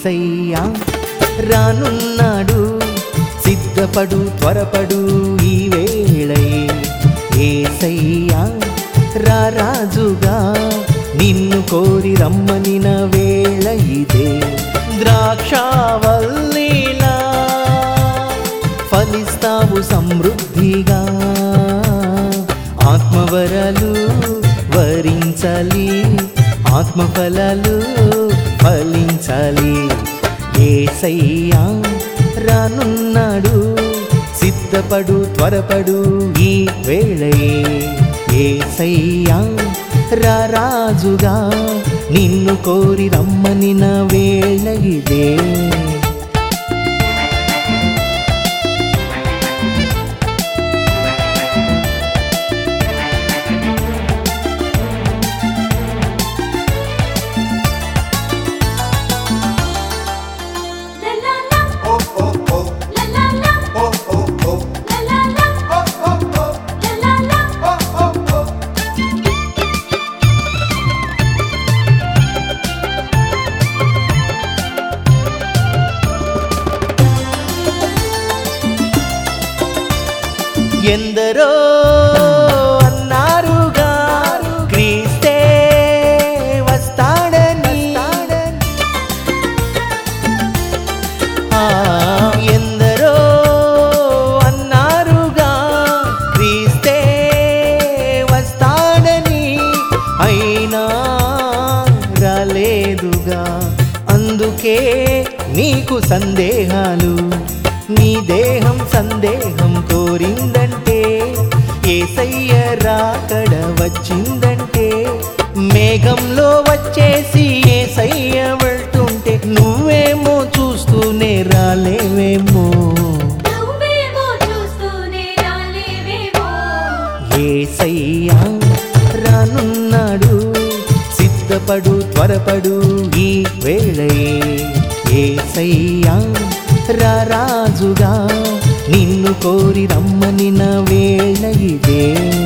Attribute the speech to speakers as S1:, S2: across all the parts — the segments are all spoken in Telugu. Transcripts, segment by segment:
S1: ఏసయ్యా రానున్నాడు సిద్ధపడు త్వరపడు ఈ వేళయే ఏసయ్యా రారాజుగా నిన్ను కోరి రమ్మనిన వేళ ఇదే ద్రాక్షావల్లీలా ఫలిస్తావు సమృద్ధిగా ఆత్మవరాలు వరించాలి ఆత్మఫలాలు ఫలించాలి ఏసయ్యా రానున్నాడు సిద్ధపడు త్వరపడు ఈ వేళయే ఏసయ్యా రారాజుగా నిన్ను కోరి రమ్మనిన వేళ ఇదే
S2: La la la,
S3: Oh oh oh
S2: la la la,
S3: oh oh oh
S2: la la la,
S3: oh oh oh
S2: la la la.
S3: oh oh oh
S1: ఎందరో అన్నారుగా క్రీస్తే వస్తాడని ఆ, ఎందరో అన్నారుగా క్రీస్తే వస్తాడని అయినా రాలేదుగా అందుకే నీకు సందేహాలు నీ దేహం సందేహం కోరిందంటే ఏసయ్య రాకడ వచ్చిందంటే మేఘంలో వచ్చేసి ఏసయ్య వెళ్తుంటే నువ్వేమో చూస్తూనే రాలేవేమో
S2: నువ్వేమో చూస్తూనే రాలేవేమో
S1: ఏసయ్యా రానున్నాడు సిద్ధపడు త్వరపడు ఈ వేళయే ఏసయ్యా రారాజుగా నిన్ను కోరి రమ్మనిన వేళ ఇదే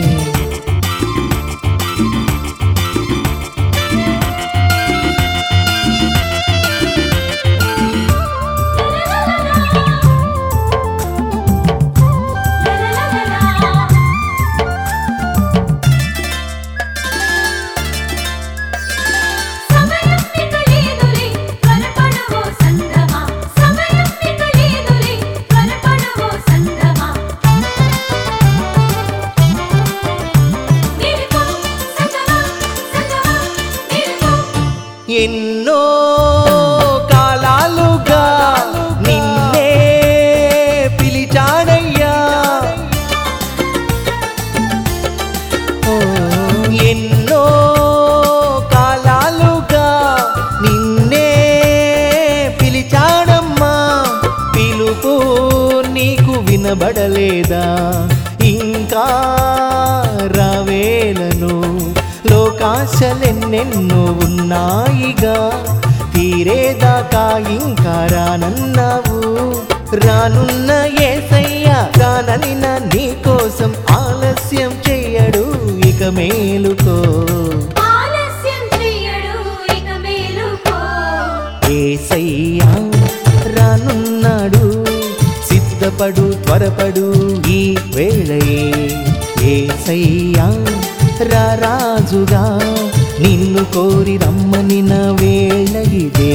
S2: సమయం ఇక లేదులే త్వరపడవో సంగమా సమయం ఇక లేదులే త్వరపడవో సంగమా నిలుకో సంగమా సంగమా నిలుకో
S1: ఎన్నో కాలాలుగా నిన్నే పిలిచాడయ్యా ఓ, ఎన్నో కాలాలుగా నిన్నే పిలిచాడమ్మా పిలుపు నీకు వినబడలేదా ఇంకా రావేలను లోకాశలెన్నెన్నో ఉన్నాయిగా తీరేదాకా ఇంకా రానన్నావు రానున్న ఏసయ్య రాననిన నీ కోసం ఆలస్యం చెయ్యడు ఇక మేలుకో
S2: ఆలస్యం చెయ్యడు ఇక మేలుకో
S1: ఏసయ్యా రానున్నాడు సిద్ధపడు త్వరపడు ఈ వేళయే ఏసయ్యా రారాజుగా నిన్ను కోరి రమ్మనిన వేళ ఇదే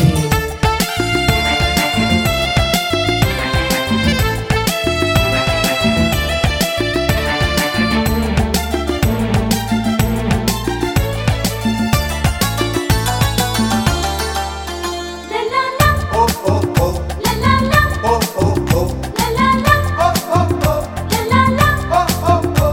S2: La la la,
S3: oh oh oh
S2: la la la,
S3: oh oh oh
S2: la la la,
S3: oh oh oh
S2: la la la.
S3: oh oh oh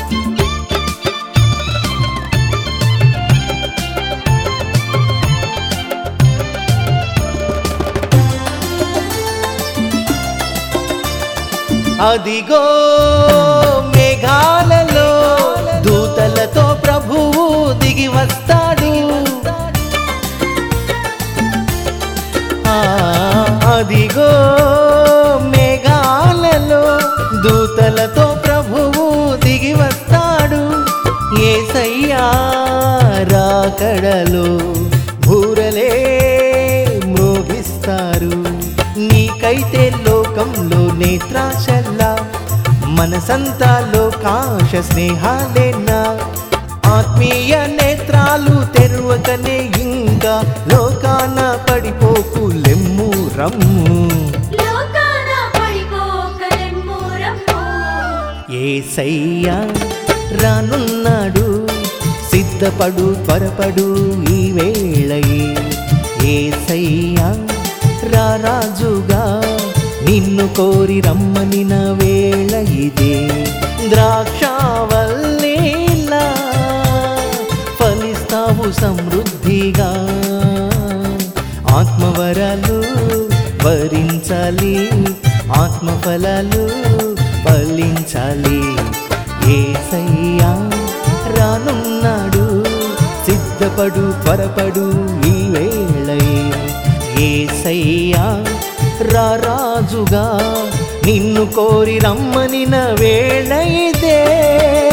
S1: అదిగో మేఘాలలో దూతలతో ప్రభువు దిగి వస్తాడు ఆ, అదిగో మేఘాలలో దూతలతో ప్రభువు దిగి వస్తాడు ఏసయ్యా రాకడలో భూరలే మ్రోగి నీకైతే లోకంలో నేత్రాశల్లా మనసంతా లోకాశ స్నేహాలేనా ఆత్మీయ నేత్రాలు తెరువకనే ఇంకా లోకాన పడిపోకు లెమ్ము రమ్ము
S2: లోకాన పడిపోకలెమ్ము రమ్ము
S1: ఏసయ్యా రానున్నాడు సిద్ధపడు త్వరపడు ఈ వేళయే ఏసయ్యా రారాజుగా నిన్ను కోరి రమ్మనిన వేళ ఇదే ద్రాక్షావల్లేలా ఫలిస్తావు సమృద్ధిగా ఆత్మవరాలు వరించాలి ఆత్మఫలాలు ఫలించాలి ఏసయ్యా రానున్నాడు సిద్ధపడు త్వరపడు ఈ వేళయే ఏసయ్యా రారాజుగా నిన్ను కోరి రమ్మనిన వేళ ఇదే